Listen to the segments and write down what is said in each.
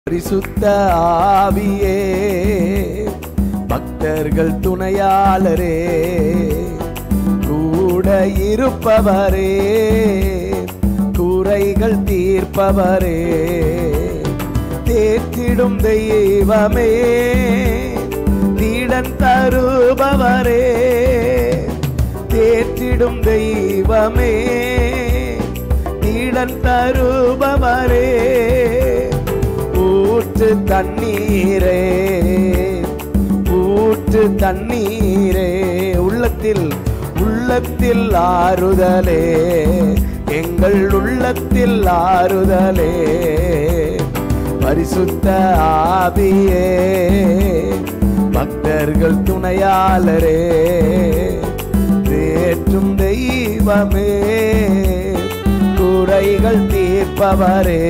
பரிசுத்த ஆவியே பக்தர்கள் துணையாளரே கூட இருப்பவரே குறைகள் தீர்ப்பவரே தேற்றிடும் தெய்வமே தீடன் தருபவரே தேற்றிடும் தெய்வமே தீடன் தருபவரே ஊற்று தண்ணீரே ஊற்று தண்ணீரே உள்ளத்தில் உள்ளத்தில் ஆறுதலே எங்கள் உள்ளத்தில் ஆறுதலே பரிசுத்த ஆவியே பக்தர்கள் துணையாளரே தேற்றும் தெய்வமே குறைகள் தீர்ப்பவரே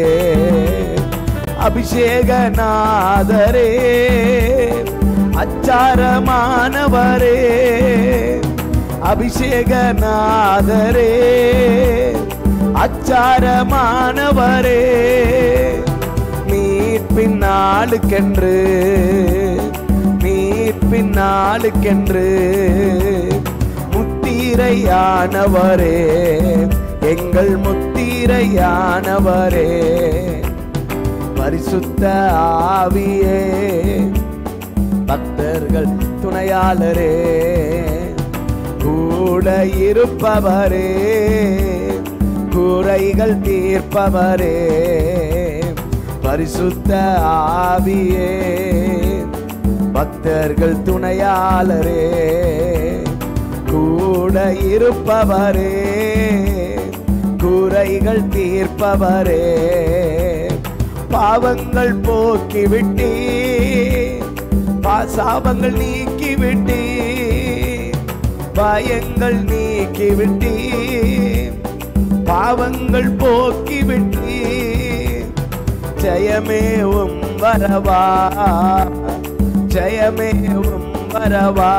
அபிஷேகநாதரே அச்சாரமானவரே அபிஷேகநாதரே அச்சாரமானவரே மீட்பின் நாளுக்கென்று மீட்பின் நாளுக்கென்று முத்திரையானவரே எங்கள் முத்திரையானவரே பரிசுத்த ஆவியே பக்தர்கள் துணையாளரே கூட இருப்பவரே குறைகள் தீர்ப்பவரே பரிசுத்த ஆவியே பக்தர்கள் துணையாளரே கூட இருப்பவரே குறைகள் தீர்ப்பவரே பாவங்கள் போக்கிவிட்டே பாசாபங்கள் நீக்கிவிட்டே பயங்கள் நீக்கிவிட்டே பாவங்கள் போக்கிவிட்டே ஜெயமேவும் வரவா ஜெயமேவும் வரவா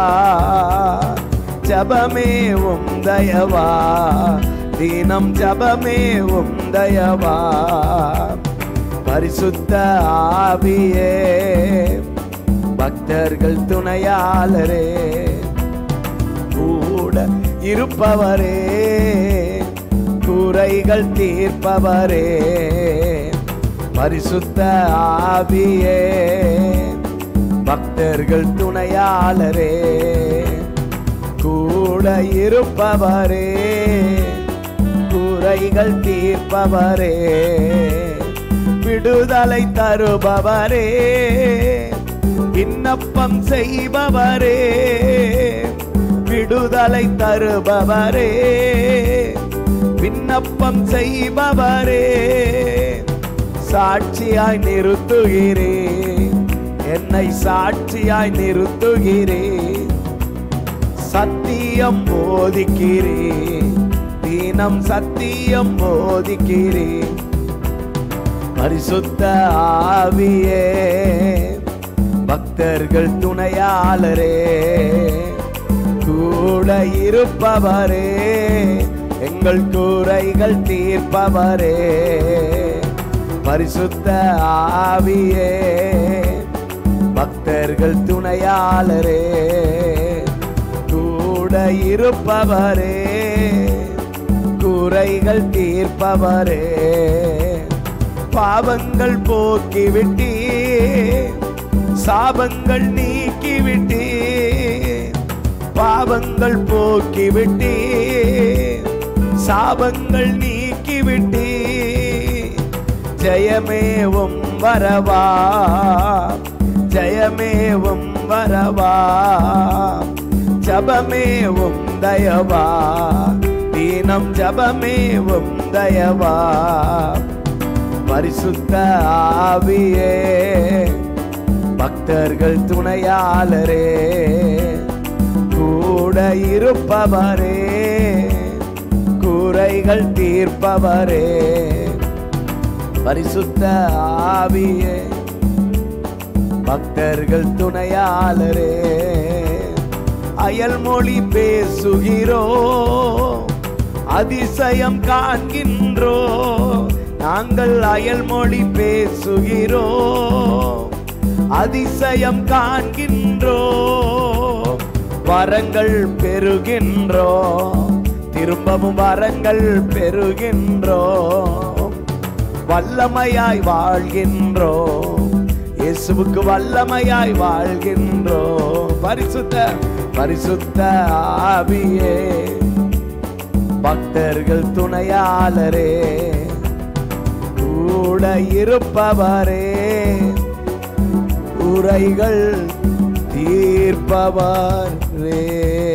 ஜபமேவும் தயவா தினம் ஜபமேவும் தயவா பரிசுத்த ஆவியே பக்தர்கள் துணையாளரே கூட இருப்பவரே குறைகள் தீர்ப்பவரே பரிசுத்த ஆவியே பக்தர்கள் துணையாளரே கூட இருப்பவரே குறைகள் தீர்ப்பவரே விடுதலை தருபவரே விண்ணப்பம் செய்பவரே விடுதலை தருபவரே விண்ணப்பம் செய்பவரே சாட்சியாய் நிறுத்துகிறேன் என்னை சாட்சியாய் நிறுத்துகிறேன் சத்தியம் போதிக்கிறேன் தினம் சத்தியம் போதிக்கிறேன் பரிசுத்த ஆவியே பக்தர்கள் துணையாளரே கூட இருப்பவரே எங்கள் கூரைகள் தீர்ப்பவரே பரிசுத்த ஆவியே பக்தர்கள் துணையாளரே கூட இருப்பவரே குறைகள் தீர்ப்பவரே பாவங்கள் போக்கிவிட்டே சாபங்கள் நீக்கிவிட்டே பாவங்கள் போக்கிவிட்டே சாபங்கள் நீக்கிவிட்டே ஜெயமேவும் வரவா ஜெயமேவும் வரவா ஜபமேவும் தயவா தீனம் ஜபமேவும் தயவா பரிசுத்த ஆவியே பக்தர்கள் துணையாளரே கூட இருப்பவரே குறைகள் தீர்ப்பவரே பரிசுத்த ஆவியே பக்தர்கள் துணையாளரே அயல் மொழி பேசுகிறோ அதிசயம் காண்கின்றோ நாங்கள் அயல்மொழி பேசுகிறோம் அதிசயம் காண்கின்றோம் வரங்கள் பெறுகின்றோம் திரும்பவும் வரங்கள் பெறுகின்றோம் வல்லமையாய் வாழ்கின்றோம் இயேசுவுக்கு வல்லமையாய் வாழ்கின்றோம் பரிசுத்த பரிசுத்த ஆவியே பக்தர்கள் துணையாளரே கூட இருப்பவரே உரைகள் தீர்ப்பவரே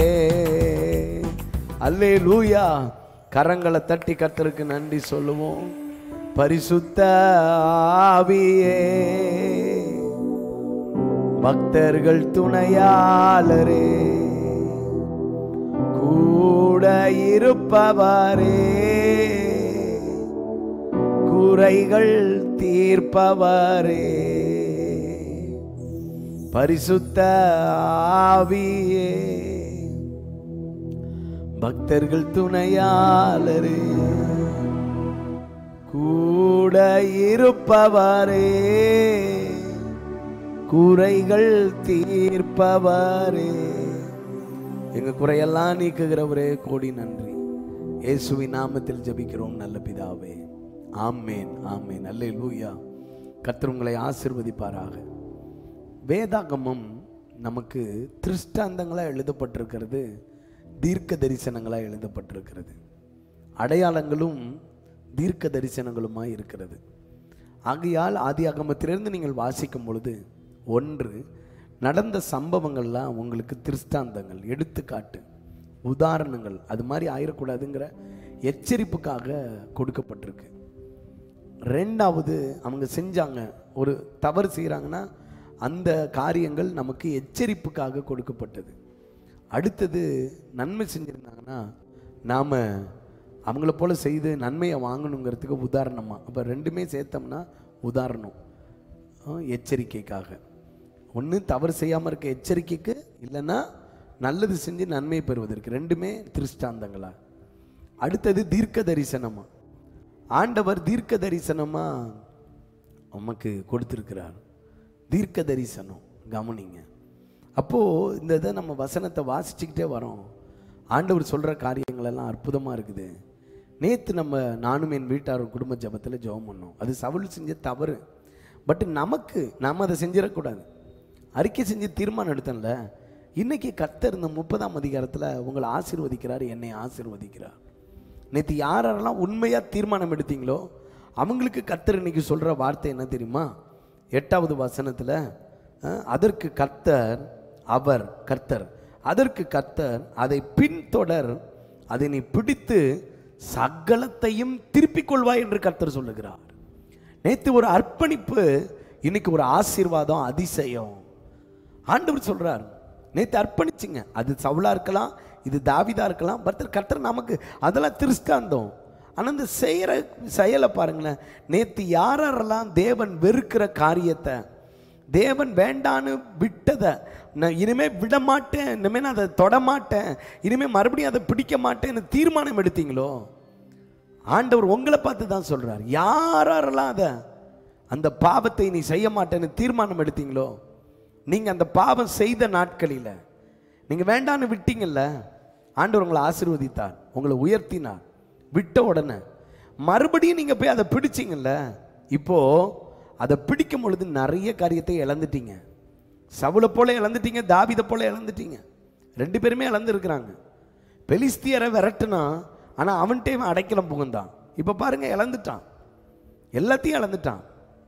அல்லே லூயா கரங்களை தட்டி கத்தருக்கு நன்றி சொல்லுவோம் பரிசுத்த ஆவியே பக்தர்கள் துணையாளரே கூட இருப்பவரே குறைகள் தீர்ப்பவரே பரிசுத்த ஆவியே பக்தர்கள் துணையாளரே கூட இருப்பவரே குறைகள் தீர்ப்பவரே எங்க குறையெல்லாம் நீக்குகிறவரே கோடி நன்றி இயேசுவின் நாமத்தில் ஜெபிக்கிறோம் நல்ல பிதாவே ஆமேன் ஆமேன் அல்லே லூயா கர்த்தர் உங்களை ஆசிர்வதிப்பாராக வேதாகமம் நமக்கு திருஷ்டாந்தங்களாக எழுதப்பட்டிருக்கிறது தீர்க்க தரிசனங்களாக எழுதப்பட்டிருக்கிறது அடையாளங்களும் தீர்க்க தரிசனங்களுமாய் இருக்கிறது ஆகையால் ஆதி அகமத்திலிருந்து நீங்கள் வாசிக்கும் பொழுது ஒன்று நடந்த சம்பவங்கள்லாம் உங்களுக்கு திருஷ்டாந்தங்கள் எடுத்துக்காட்டு உதாரணங்கள் அது மாதிரி ஆயிடக்கூடாதுங்கிற எச்சரிப்புக்காக கொடுக்கப்பட்டிருக்கு ரெண்டாவது அவங்க செஞ்சாங்க ஒரு தவறு செய்கிறாங்கன்னா அந்த காரியங்கள் நமக்கு எச்சரிப்புக்காக கொடுக்கப்பட்டது அடுத்தது நன்மை செஞ்சுருந்தாங்கன்னா நாம் அவங்கள போல செய்து நன்மையை வாங்கணுங்கிறதுக்கு உதாரணமாக அப்போ ரெண்டுமே சேர்த்தோம்னா உதாரணம் அஹ், எச்சரிக்கைக்காக ஒன்று தவறு செய்யாமல் இருக்க எச்சரிக்கைக்கு இல்லைன்னா நல்லது செஞ்சு நன்மை பெறுவதற்கு ரெண்டுமே திருஷ்டாந்தங்களா அடுத்தது தீர்க்க தரிசனமா ஆண்டவர் தீர்க்க தரிசனமா நமக்கு கொடுத்திருக்கிறார் தீர்க்க தரிசனம் கவனிங்க அப்போ இந்த இதை நம்ம வசனத்தை வாசிச்சுக்கிட்டே வரோம் ஆண்டவர் சொல்ற காரியங்கள் எல்லாம் அற்புதமா இருக்குது நேத்து நம்ம நானும் என் வீட்டாரும் குடும்ப ஜெபத்துல ஜெபம் பண்ணோம் அது சவுல் செஞ்ச தவறு பட் நமக்கு நாம அதை செஞ்சிடக்கூடாது அறிக்கை செஞ்சு தீர்மானம் எடுத்தோம்ல இன்னைக்கு கர்த்தர் இந்த முப்பதாம் அதிகாரத்துல உங்களை ஆசீர்வதிக்கிறார் என்னை ஆசீர்வதிக்கிறார் நேற்று யாரெல்லாம் உண்மையாக தீர்மானம் எடுத்தீங்களோ அவங்களுக்கு கர்த்தர் இன்னைக்கு சொல்கிற வார்த்தை என்ன தெரியுமா எட்டாவது வசனத்தில் அதற்கு கர்த்தர் அவர் கர்த்தர் அதற்கு கர்த்தர் அதை பின்தொடர் அதை நீ பிடித்து சகலத்தையும் திருப்பிக் கொள்வாய் என்று கர்த்தர் சொல்லுகிறார் நேற்று ஒரு அர்ப்பணிப்பு இன்னைக்கு ஒரு ஆசீர்வாதம் அதிசயம் ஆண்டவர் சொல்றார் நேற்று அர்ப்பணிச்சிங்க அது சவுலா இருக்கலாம் இது தாவிதா இருக்கலாம் பர்த்தர் கர்த்தர் நமக்கு அதெல்லாம் திருஷ்டாந்தம் ஆனால் இந்த செய்கிற செயலை பாருங்களேன் நேற்று யாரெல்லாம் தேவன் வெறுக்கிற காரியத்தை தேவன் வேண்டான்னு விட்டதை நான் இனிமே விட மாட்டேன் இனிமே நான் அதை தொட மாட்டேன் இனிமே மறுபடியும் அதை பிடிக்க மாட்டேன்னு தீர்மானம் எடுத்தீங்களோ ஆண்டவர் உங்களை பார்த்து தான் சொல்றார் யாரெல்லாம் அதை அந்த பாவத்தை நீ செய்ய மாட்டேன்னு தீர்மானம் எடுத்தீங்களோ நீங்க அந்த பாவம் செய்த நாட்களில் நீங்க வேண்டான்னு விட்டீங்கல்ல ஆண்டவர் உங்களை ஆசீர்வதித்தார் உங்களை உயர்த்தினார் விட்ட உடனே மறுபடியும் நீங்க போய் அதை பிடிச்சீங்கல்ல இப்போ அதை பிடிக்கும் பொழுது நிறைய காரியத்தை இழந்துட்டீங்க சவுளை போல இழந்துட்டீங்க தாவிதை போல இழந்துட்டீங்க ரெண்டு பேருமே இழந்துருக்கிறாங்க பெலிஸ்தியரை விரட்டுனா ஆனால் அவன்கிட்ட இவன் அடைக்கலம் புகுந்தான் இப்போ பாருங்க இழந்துட்டான் எல்லாத்தையும் இழந்துட்டான்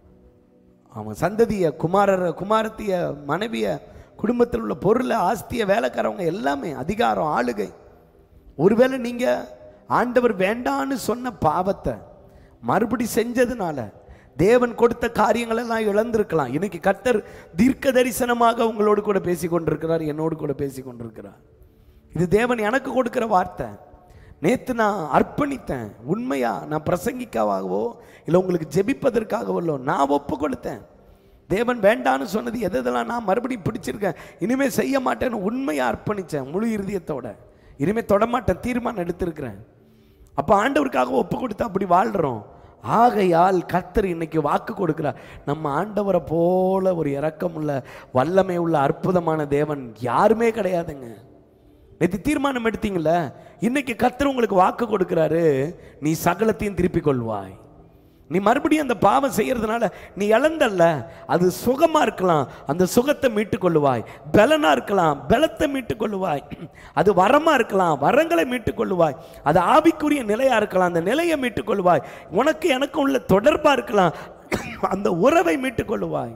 அவன் சந்ததிய குமாரர் குமாரத்திய மனைவிய குடும்பத்தில் உள்ள பொருளை ஆஸ்திய வேலைக்காரவங்க எல்லாமே அதிகாரம் ஆளுகை ஒருவேளை நீங்க ஆண்டவர் வேண்டான்னு சொன்ன பாவத்தை மறுபடி செஞ்சதுனால தேவன் கொடுத்த காரியங்கள் எல்லாம் இழந்திருக்கலாம் இன்னைக்கு கர்த்தர் தீர்க்க தரிசனமாக உங்களோடு கூட பேசி கொண்டிருக்கிறார் என்னோடு கூட பேசி கொண்டிருக்கிறார் இது தேவன் எனக்கு கொடுக்கிற வார்த்தை நேத்து நான் அர்ப்பணித்தேன் உண்மையா நான் பிரசங்கிக்காகவோ இல்லை உங்களுக்கு ஜெபிப்பதற்காகவோ இல்லை நான் ஒப்பு கொடுத்தேன் தேவன் வேண்டான்னு சொன்னது எது எதெல்லாம் நான் மறுபடியும் பிடிச்சிருக்கேன் இனிமே செய்ய மாட்டேன்னு உண்மையா அர்ப்பணிச்சேன் முழு இருதயத்தோட இனிமே தொடமாட்டேன் தீர்மானம் எடுத்திருக்கிறேன் அப்போ ஆண்டவருக்காக ஒப்பு கொடுத்து அப்படி வாழ்கிறோம் ஆகையால் கர்த்தர் இன்னைக்கு வாக்கு கொடுக்கிறார் நம்ம ஆண்டவரை போல ஒரு இரக்கமுள்ள வல்லமை உள்ள அற்புதமான தேவன் யாருமே கிடையாதுங்க நேற்று தீர்மானம் எடுத்தீங்கல்ல இன்னைக்கு கர்த்தர் உங்களுக்கு வாக்கு கொடுக்கிறாரு நீ சகலத்தையும் திருப்பிக் கொள்வாய் நீ மறுபடியும் அந்த பாவம் செய்யறதுனால நீ இழந்தல்ல அது சுகமா இருக்கலாம் அந்த சுகத்தை மீட்டுக் கொள்ளுவாய் பலனா இருக்கலாம் பலத்தை மீட்டுக் கொள்ளுவாய் அது வரமா இருக்கலாம் வரங்களை மீட்டுக் கொள்ளுவாய் அது ஆவிக்குரிய நிலையா இருக்கலாம் அந்த நிலையை மீட்டுக் கொள்வாய் உனக்கு எனக்கு உள்ள தொடர்பா இருக்கலாம் அந்த உறவை மீட்டுக் கொள்ளுவாய்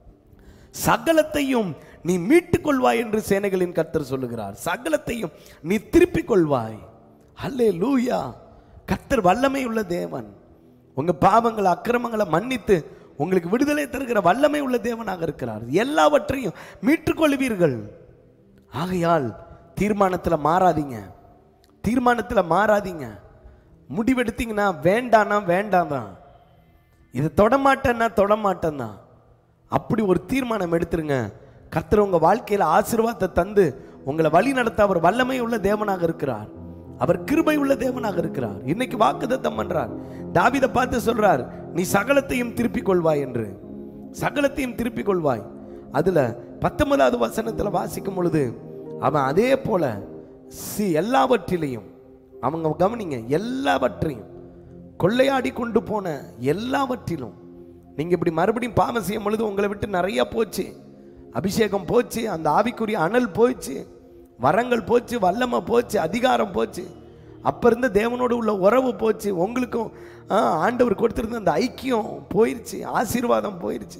சகலத்தையும் நீ மீட்டுக் கொள்வாய் என்று சேனைகளின் கர்த்தர் சொல்லுகிறார் சகலத்தையும் நீ திருப்பிக் கொள்வாய் அல்லே லூயா கர்த்தர் வல்லமை உள்ள தேவன் உங்க பாவங்களை அக்கிரமங்களை மன்னித்து உங்களுக்கு விடுதலை தருகிற வல்லமை உள்ள தேவனாக இருக்கிறார் எல்லாவற்றையும் மீட்டுக் கொள்வீர்கள் ஆகையால் தீர்மானத்தில் மாறாதீங்க தீர்மானத்தில் மாறாதீங்க முடிவெடுத்தீங்கன்னா வேண்டானா வேண்டாம் தான் இது தொடமாட்டேன்னா தொடமாட்டேன் தான் அப்படி ஒரு தீர்மானம் எடுத்துருங்க கர்த்தர் உங்க வாழ்க்கையில ஆசீர்வாதத்தை தந்து உங்களை வழி நடத்த அவர் வல்லமை உள்ள தேவனாக இருக்கிறார் அவர் கிருபை உள்ள தேவனாக இருக்கிறார் இன்னைக்கு வாக்குத்தத்தம் பண்றார் தாவீதை பார்த்து சொல்றார் நீ சகலத்தையும் திருப்பிக் கொள்வாய் என்று சகலத்தையும் திருப்பிக் கொள்வாய் அதுல பத்தொன்பதாவது வசனத்துல வாசிக்கும் பொழுது அவன் அதே போல சி எல்லாவற்றிலையும் அவங்க கவனிங்க எல்லாவற்றையும் கொள்ளையாடி கொண்டு போன எல்லாவற்றிலும் நீங்க இப்படி மறுபடியும் பாவம் செய்யும் பொழுது உங்களை விட்டு நிறைய போச்சு அபிஷேகம் போச்சு அந்த ஆவிக்குரிய அனல் போச்சு வரங்கள் போச்சு வல்லமை போச்சு அதிகாரம் போச்சு அப்ப இருந்த தேவனோடு உள்ள உறவு போச்சு உங்களுக்கும் ஆ, ஆண்டவர் கொடுத்திருந்த அந்த ஐக்கியம் போயிருச்சு ஆசீர்வாதம் போயிருச்சு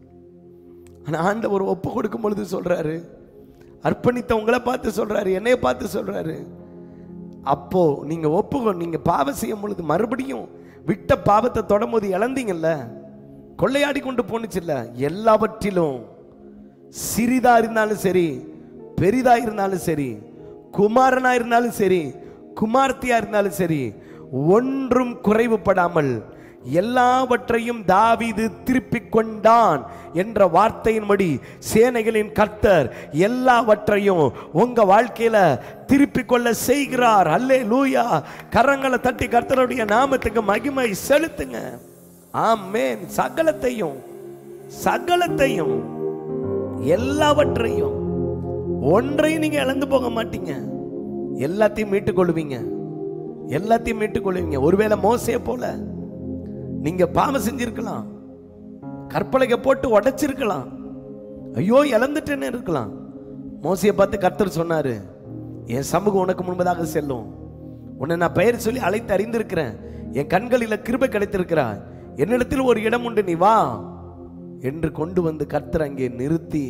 ஆனா ஆண்டவர் ஒப்பு கொடுக்கும் பொழுது சொல்றாரு அர்ப்பணித்த உங்களை பார்த்து சொல்றாரு என்னைய பார்த்து சொல்றாரு அப்போ நீங்க ஒப்புக்கோ நீங்க பாவம் செய்யும் பொழுது மறுபடியும் விட்ட பாவத்தை தொடரும்போது இழந்தீங்கல்ல கொள்ளையாடி கொண்டு போனுச்சுல்ல எல்லாவற்றிலும் சிறிதா இருந்தாலும் சரி பெரிதா இருந்தாலும் சரி குமாரனா இருந்தாலும் சரி குமார்த்தியா இருந்தாலும் சரி ஒன்றும் குறைவுபடாமல் எல்லாவற்றையும் தாவீது திருப்பிக் கொண்டான் என்ற வார்த்தையின்படி சேனைகளின் கர்த்தர் எல்லாவற்றையும் உங்க வாழ்க்கையில திருப்பிக் கொள்ள செய்கிறார் அல்லே லூயா கரங்களை தட்டி கர்த்தருடைய நாமத்துக்கு மகிமை செலுத்துங்க ஆமென் சகலத்தையும் சகலத்தையும் எல்லாவற்றையும் ஒன்றையும் நீங்க இழந்து போக மாட்டீங்க எல்லாத்தையும் மீட்டுக் கொள்வீங்க எல்லாத்தையும் மீட்டுக் கொள்வீங்க ஒருவேளை மோசே போல நீங்க பாவம் செஞ்சிருக்கலாம் கற்பலகை போட்டு உடைச்சிருக்கலாம் ஐயோ இழந்துட்டேன்னு இருக்கலாம் மோசையை பார்த்து கர்த்தர் சொன்னாரு என் சமூகம் உனக்கு முன்பதாக செல்லும் உன்னை நான் பெயர் சொல்லி அழைத்து அறிந்திருக்கிறேன் என் கண்களில் கிருபை கிடைத்திருக்கிறாய் என்னிடத்தில் ஒரு இடம் உண்டு நீ வா என்று கொண்டு வந்து கர்த்தர் அங்கே நிறுத்தி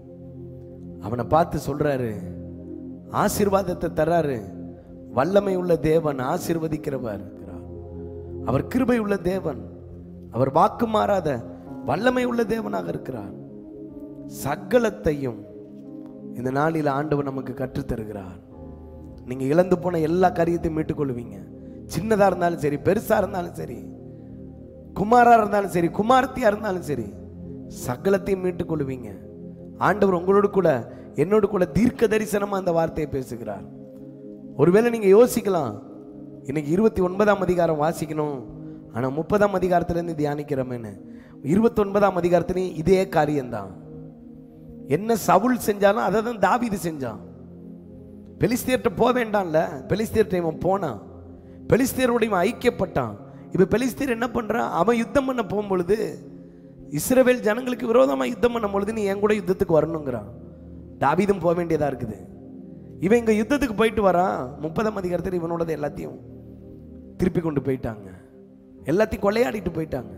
அவனை பார்த்து சொல்றாரு ஆசீர்வாதத்தை தர்றாரு வல்லமை உள்ள தேவன் ஆசீர்வதிக்கிறவர் இருக்கிறார் அவர் கிருபை உள்ள தேவன் அவர் வாக்கு மாறாத வல்லமை உள்ள தேவனாக இருக்கிறார் சகலத்தையும் இந்த நாளில் ஆண்டவர் நமக்கு கற்றுத் தருகிறார் நீங்க இழந்து போன எல்லா காரியத்தையும் மீட்டுக்கொள்வீங்க சின்னதா இருந்தாலும் சரி பெருசா இருந்தாலும் சரி குமாரா இருந்தாலும் சரி குமார்த்தியா இருந்தாலும் சரி சகலத்தையும் மீட்டுக் கொள்வீங்க ஆண்டவர் உங்களோடு கூட என்னோடு கூட தீர்க்க தரிசனமா அந்த வார்த்தையை பேசுகிறார் ஒருவேளை நீங்க யோசிக்கலாம் இன்னைக்கு இருபத்தி ஒன்பதாம் அதிகாரம் வாசிக்கணும் ஆனா முப்பதாம் அதிகாரத்திலேருந்து தியானிக்கிறோமேன்னு இருபத்தி ஒன்பதாம் அதிகாரத்திலையும் இதே காரியம்தான் என்ன சவுல் செஞ்சாலும் அதை தான் தாவீது செஞ்சான் பெலிஸ்தியர்கிட்ட போக வேண்டாம்ல பெலிஸ்தியர்கிட்ட இவன் போனான் பெலிஸ்தியரோட இவன் ஐக்கியப்பட்டான் இப்ப பெலிஸ்தியர் என்ன பண்றான் அவன் யுத்தம் பண்ண போகும்பொழுது இஸ்ரவேல் ஜனங்களுக்கு விரோதமா யுத்தம் பண்ணும் பொழுது நீ என் கூட யுத்தத்துக்கு வரணுங்கிறான் தாவீதும் போக வேண்டியதா இருக்குது இவன் இங்க யுத்தத்துக்கு போயிட்டு வரான் முப்பதாம் அதிகாரத்தில் இவனோடது எல்லாத்தையும் திருப்பி கொண்டு போயிட்டாங்க எல்லாத்தையும் கொள்ளையாடிட்டு போயிட்டாங்க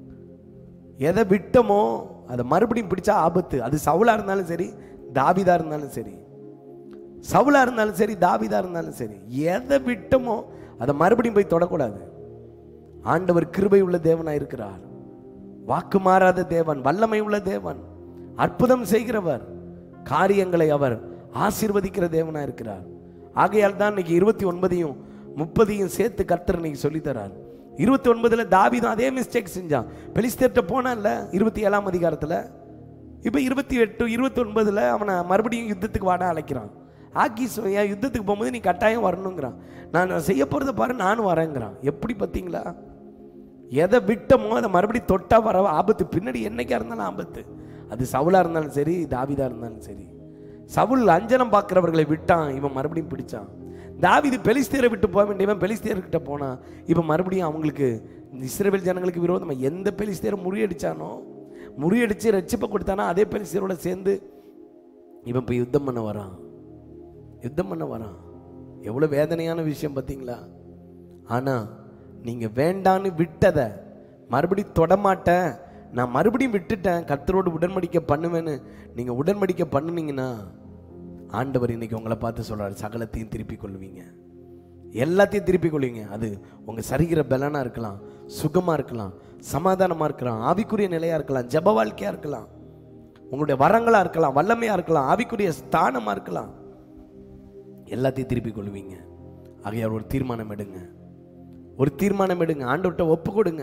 எதை விட்டமோ அதை மறுபடியும் பிடிச்சா ஆபத்து அது சவுலா இருந்தாலும் சரி தாவிதா இருந்தாலும் சரி சவுலா இருந்தாலும் சரி தாவிதா இருந்தாலும் சரி எதை விட்டமோ அதை மறுபடியும் போய் தொடக்கூடாது ஆண்டவர் கிருபை உள்ள தேவனாய் இருக்கிறார் வாக்கு மாறாத தேவன் வல்லமை உள்ள தேவன் அற்புதம் செய்கிறவர் காரியங்களை அவர் ஆசீர்வதிக்கிற தேவனா இருக்கிறார் ஆகையால் தான் இன்னைக்கு இருபத்தி ஒன்பதையும் முப்பதையும் சேர்த்து கர்த்தர் இன்னைக்கு சொல்லித்தரார் இருபத்தி ஒன்பதுல தாவீதும் அதே மிஸ்டேக் செஞ்சான் பெலிஸ்தேர்ட்ட போனான்ல இருபத்தி ஏழாம் அதிகாரத்துல இப்போ இருபத்தி எட்டு இருபத்தி ஒன்பதுல அவனை மறுபடியும் யுத்தத்துக்கு வாட அழைக்கிறான் ஆக்கீஸ் என் யுத்தத்துக்கு போகும்போது நீ கட்டாயம் வரணுங்கிறான் நான் செய்ய போறத பாரு நானும் வரேங்கிறான் எப்படி பார்த்தீங்களா எதை விட்டமோ அதை மறுபடியும் தொட்டா வர ஆபத்து பின்னாடி என்னைக்கா இருந்தாலும் ஆபத்து அது சவுலா இருந்தாலும் சரி தாவிதா இருந்தாலும் சரி சவுல் அஞ்சனம் பார்க்கிறவர்களை விட்டான் இவன் மறுபடியும் பிடிச்சான் தாவிது பெலிஸ்தீரை விட்டு போக வேண்டியவன் பெலிஸ்தீர்கிட்ட போனான் இவன் மறுபடியும் அவங்களுக்கு இந்த இஸ்ரேல் ஜனங்களுக்கு விரோதமா எந்த பெலிஸ்தீரை முறியடிச்சானோ முறியடிச்சு ரட்சிப்பை கொடுத்தானோ அதே பெலிஸ்தீரோட சேர்ந்து இவன் போய் யுத்தம் பண்ண வரான் யுத்தம் பண்ண வரான் எவ்வளோ வேதனையான விஷயம் பார்த்தீங்களா ஆனால் நீங்கள் வேண்டான்னு விட்டதை மறுபடியும் தொடமாட்டேன் நான் மறுபடியும் விட்டுட்டேன் கர்த்தரோடு உடன்படிக்கை பண்ணுவேன்னு நீங்கள் உடன்படிக்கை பண்ணுனீங்கன்னா ஆண்டவர் இன்னைக்கு உங்களை பார்த்து சொல்றாரு சகலத்தையும் திருப்பி கொள்வீங்க எல்லாத்தையும் திருப்பி கொள்வீங்க அது உங்கள் சரிகிற பலனாக இருக்கலாம் சுகமாக இருக்கலாம் சமாதானமாக இருக்கலாம் ஆவிக்குரிய நிலையாக இருக்கலாம் ஜப வாழ்க்கையாக இருக்கலாம் உங்களுடைய வரங்களாக இருக்கலாம் வல்லமையாக இருக்கலாம் ஆவிக்குரிய ஸ்தானமாக இருக்கலாம் எல்லாத்தையும் திருப்பி கொள்வீங்க ஆகையால் ஒரு தீர்மானம் எடுங்க ஒரு தீர்மானம் எடுங்க ஆண்டவர்கிட்ட ஒப்பு கொடுங்க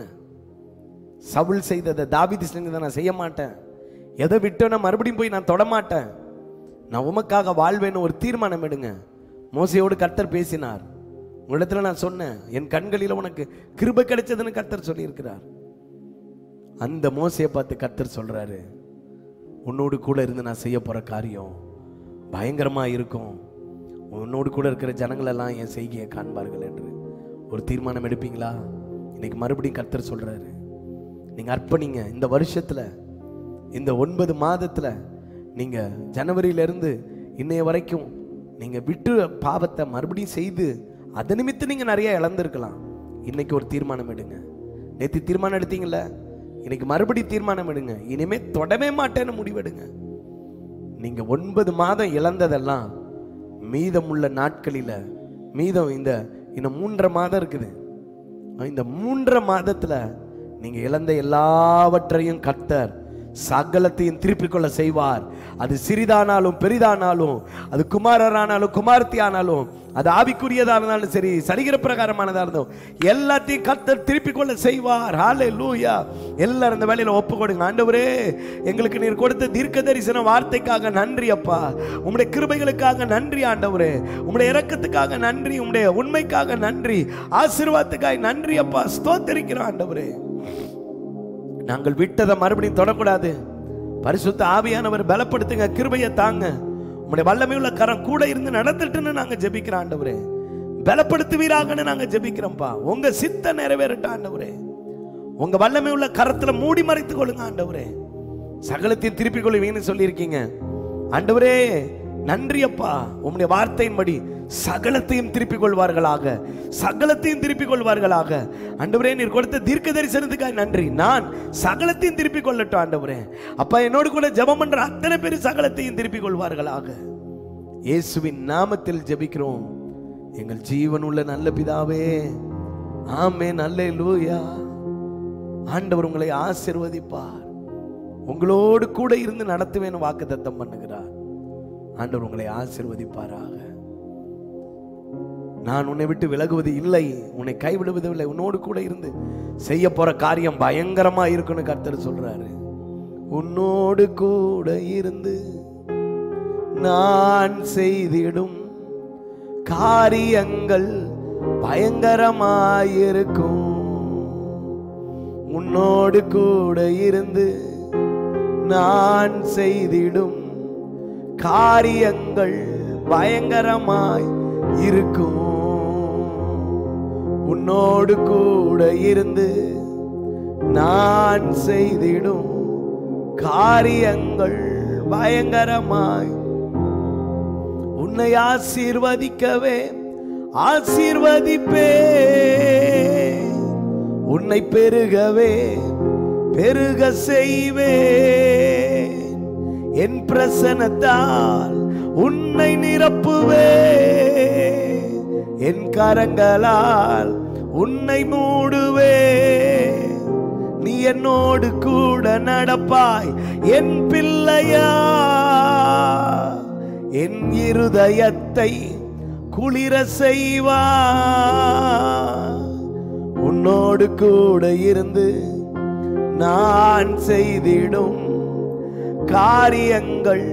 சவுல் செய்ததை தாவிதி செஞ்சதை நான் செய்ய மாட்டேன் எதை விட்டோன்னா மறுபடியும் போய் நான் தொட மாட்டேன் நான் உமக்காக வாழ்வேன்னு ஒரு தீர்மானம் எடுங்க மோசையோடு கர்த்தர் பேசினார் உங்களிடத்துல நான் சொன்னேன் என் கண்களில் உனக்கு கிருபை கிடைச்சதுன்னு கர்த்தர் சொல்லியிருக்கிறார் அந்த மோசையை பார்த்து கர்த்தர் சொல்றாரு உன்னோடு கூட இருந்து நான் செய்ய போற காரியம் பயங்கரமா இருக்கும் உன்னோடு கூட இருக்கிற ஜனங்கள் எல்லாம் என் செய்கையை காண்பார்கள் என்று ஒரு தீர்மானம் எடுப்பீங்களா இன்னைக்கு மறுபடியும் கர்த்தர் சொல்றாரு நீங்க அர்ப்பணிங்க இந்த வருஷத்துல இந்த ஒன்பது மாதத்துல நீங்க ஜனவரியில இருந்து இன்னைய வரைக்கும் நீங்க விட்டு பாவத்தை மறுபடியும் செய்து அதை நிமித்தம் நீங்க நிறைய இழந்திருக்கலாம் இன்னைக்கு ஒரு தீர்மானம் எடுங்க நேத்து தீர்மானம் எடுத்தீங்கல்ல இன்னைக்கு மறுபடியும் தீர்மானம் எடுங்க இனிமே தொடவே மாட்டேன்னு முடிவெடுங்க நீங்க ஒன்பது மாதம் இழந்ததெல்லாம் மீதமுள்ள நாட்களில் மீதம் இந்த இன்னும் மூன்றரை மாதம் இருக்குது இந்த மூன்றரை மாதத்துல நீங்க இழந்த எல்லாவற்றையும் கர்த்தர் சகலத்தையும் திருப்பிக் கொள்ள செய்வார் அது சிறிதானாலும் பெரிதானாலும் அது குமாரரானாலும் குமாரத்தி ஆனாலும் அது ஆவிக்குரியதா இருந்தாலும் சரி சரிகிற பிரகாரமானதா இருந்தோம் எல்லாத்தையும் கர்த்தர் திருப்பிக் கொள்ள செய்வார் ஹாலே லூயா எல்லாரும் இந்த வேலையில ஒப்பு கொடுங்க ஆண்டவரே எங்களுக்கு நீர் கொடுத்த தீர்க்க தரிசன வார்த்தைக்காக நன்றி அப்பா உம்முடைய கிருபைகளுக்காக நன்றி ஆண்டவரே உம்முடைய இரக்கத்துக்காக நன்றி உம்முடைய உண்மைக்காக நன்றி ஆசீர்வாதத்துக்காக நன்றி அப்பா ஸ்தோத்தரிக்கிறோம் ஆண்டவரே நாங்கள் விட்டதை மறுபடியும் தொடக்கூடாது பரிசுத்த ஆவியானவர் பலப்படுத்துங்க கிருபையை தாங்க உம்முடைய வல்லமை உள்ள கரம் கூட இருந்து நடத்திட்டுன்னு நாங்க ஜெபிக்கிறோம் ஆண்டவரே பலப்படுத்துவீராகன்னு நாங்க ஜெபிக்கிறோம்ப்பா உங்க சித்த நிறைவேறட்டும் ஆண்டவரே உங்க வல்லமை உள்ள கரத்துல மூடி மறைத்துக் கொள்ளுங்க ஆண்டவரே சகலத்தையும் திருப்பிக் கொள்வீங்கன்னு சொல்லியிருக்கீங்க ஆண்டவரே நன்றி அப்பா உம்முடைய வார்த்தையின்படி சகலத்தையும் திருப்பிக் கொள்வார்களாக சகலத்தையும் திருப்பிக் கொள்வார்களாக ஆண்டவரே நீர் கொடுத்த தீர்க்க தரிசனத்துக்காக நன்றி நான் சகலத்தையும் திருப்பிக் கொள்ளட்டும் ஆண்டவரே அப்பா என்னோடு கூட ஜெபம் பண்ற அத்தனை பேர் சகலத்தையும் திருப்பிக் கொள்வார்களாக இயேசுவின் நாமத்தில் ஜெபிக்கிறோம் எங்கள் ஜீவன் உள்ள நல்ல பிதாவே ஆமே நல்ல லூயா ஆண்டவர் உங்களை ஆசிர்வதிப்பார் உங்களோடு கூட இருந்து நடத்துவேன் வாக்கு தத்தம் பண்ணுகிறார் ஆண்டவர் உங்களை ஆசிர்வதிப்பாராக நான் உன்னை விட்டு விலகுவது இல்லை உன்னை கைவிடுவது இல்லை உன்னோடு கூட இருந்து செய்ய போற காரியம் பயங்கரமா இருக்குன்னு கர்த்தர் சொல்றாரு உன்னோடு கூட இருந்து நான் செய்திடும் காரியங்கள் பயங்கரமாயிருக்கும் உன்னோடு கூட இருந்து நான் செய்திடும் காரியங்கள் பயங்கரமாய் இருக்கும் உன்னோடு கூட இருந்து நான் செய்திடும் காரியங்கள் பயங்கரமாய் உன்னை ஆசீர்வதிக்கவே ஆசீர்வதிப்பே உன்னை பெருகவே பெருக செய்வேன் என் பிரசனத்தால் உன்னை நிரப்புவே என் கரங்களால் உன்னை மூடுவே நீ என்னோடு கூட நடப்பாய் என் பிள்ளையா என் இருதயத்தை குளிர செய்வா உன்னோடு கூட இருந்து நான் செய்திடும் காரியங்கள்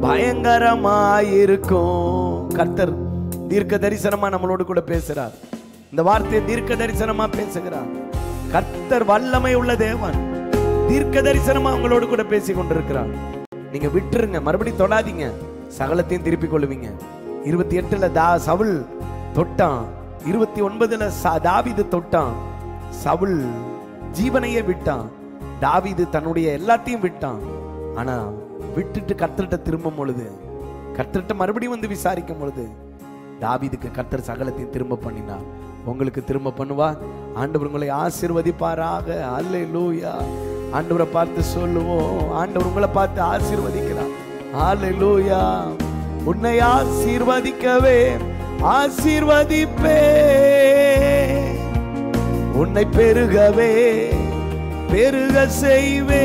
பயங்கரமாயிருக்கும் கர்த்தர் தீர்க்க தரிசனமா நம்மளோடு கூட பேசுறார் இந்த வார்த்தையை தீர்க்க தரிசனமா பேசுகிறார் கர்த்தர் வல்லமை உள்ள தேவன் தீர்க்க தரிசனமா உங்களோடு கூட பேசி கொண்டிருக்கிறார் நீங்க விட்டுருங்க மறுபடியும் தொடாதீங்க சகலத்தையும் திருப்பிக் கொள்ளுவீங்க இருபத்தி எட்டுல தா சவுல் தொட்டான் இருபத்தி ஒன்பதுல ச- தாவீது தொட்டான் சவுல் ஜீவனையே விட்டான் தாவீது தன்னுடைய எல்லாத்தையும் விட்டான் ஆனா விட்டுட்டு கர்த்தர்கிட்ட திரும்பும் பொழுது கர்த்தர்கிட்ட மறுபடியும் வந்து விசாரிக்கும் பொழுது தாவீதுக்கு கர்த்தர் சகலத்தையும் திரும்ப பண்ணினார் உங்களுக்கு திரும்ப பண்ணுவா ஆண்டவர் உங்களை ஆசீர்வதிப்பாராக அல்லேலூயா ஆண்டவரை பார்த்து சொல்லுவோம் ஆண்டவர் உங்களை பார்த்து ஆசீர்வதிக்கிறார் அல்லேலூயா உன்னை ஆசீர்வதிக்கவே ஆசீர்வதிப்பே உன்னை பெருகவே பெருக செய்வே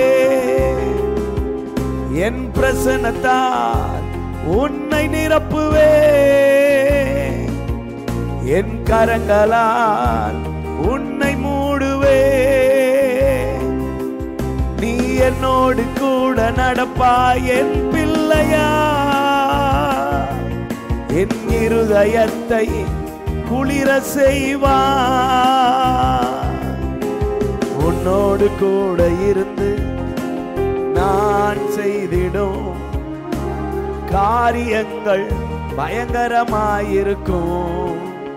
என் பிரசனத்தால் உன்னை நிரப்புவே என் கரங்களால் உன்னை மூடுவே நீ என்னோடு கூட நடப்பாய் என் பிள்ளையா என் இருதயத்தை குளிர செய்வா உன்னோடு கூட இருந்து நான் செய்திடும் காரியங்கள் பயங்கரமாயிருக்கும்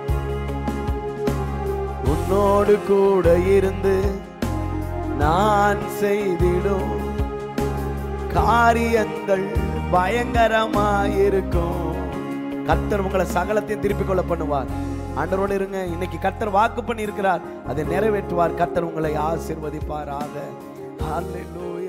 உன்னோடு கூட இருந்து நான் செய்திடும் காரியங்கள் பயங்கரமாயிருக்கும் கர்த்தர் உங்களை சகலத்தையும் திருப்பிக் கொள்ள பண்ணுவார் ஆண்டவரோடு இருங்க இன்னைக்கு கர்த்தர் வாக்கு பண்ணி இருக்கிறார் அதை நிறைவேற்றுவார் கர்த்தர் உங்களை ஆசீர்வதிப்பாராக ஹalleluya